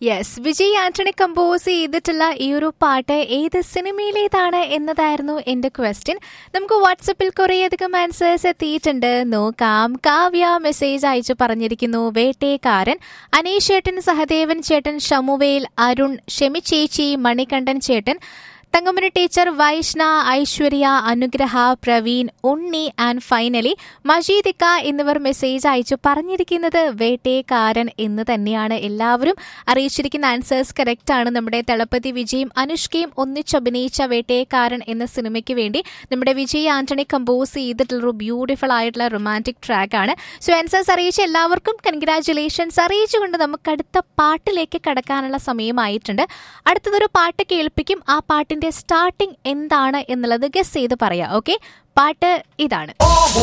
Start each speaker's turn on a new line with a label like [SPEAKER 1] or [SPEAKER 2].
[SPEAKER 1] yes Vijay Antony compose ചെയ്തിട്ടുള്ള ഈ ഒരു പാട്ട് ഏത് സിനിമയിലേതാണ് എന്നതായിരുന്നു എന്റെ ക്വസ്റ്റ്യൻ നമുക്ക് വാട്സപ്പിൽ കുറേയധികം ആൻസേഴ്സ് എത്തിയിട്ടുണ്ട് നോക്കാം കാവ്യ മെസ്സേജ് അയച്ചു പറഞ്ഞിരിക്കുന്നു വേട്ടേക്കാരൻ അനീഷ് ചേട്ടൻ സഹദേവൻ ചേട്ടൻ ഷമുവേൽ അരുൺ ഷെമി ചേച്ചി മണികണ്ഠൻ ചേട്ടൻ Thankamani teacher Vaishna Aishwarya Anugraha Praveen Unni and finally മജീദിക്ക എന്നിവർ മെസ്സേജ് അയച്ചു പറഞ്ഞിരിക്കുന്നത് വേട്ടേക്കാരൻ എന്ന് തന്നെയാണ് എല്ലാവരും അറിയിച്ചിരിക്കുന്ന ആൻസേഴ്സ് കറക്റ്റ് ആണ് നമ്മുടെ തളപതി വിജയും അനുഷ്കയും ഒന്നിച്ചഭിനയിച്ച വേട്ടേക്കാരൻ എന്ന സിനിമയ്ക്ക് വേണ്ടി നമ്മുടെ വിജയ് ആന്റണി കമ്പോസ് ചെയ്തിട്ടുള്ള ഒരു ബ്യൂട്ടിഫുൾ ആയിട്ടുള്ള റൊമാൻറ്റിക് ട്രാക്ക് ആണ് സോ ആൻസേഴ്സ് അറിയിച്ച എല്ലാവർക്കും കൺഗ്രാറ്റുലേഷൻസ് അറിയിച്ചുകൊണ്ട് നമുക്ക് അടുത്ത പാട്ടിലേക്ക് കടക്കാനുള്ള സമയമായിട്ടുണ്ട് അടുത്തതൊരു പാട്ട് കേൾപ്പിക്കും ആ പാട്ടിന്റെ സ്റ്റാർട്ടിംഗ് എന്താണ് എന്നുള്ളത് ഗസ് ചെയ്ത് പറയാം ഓക്കെ പാട്ട് ഇതാണ്
[SPEAKER 2] ഓ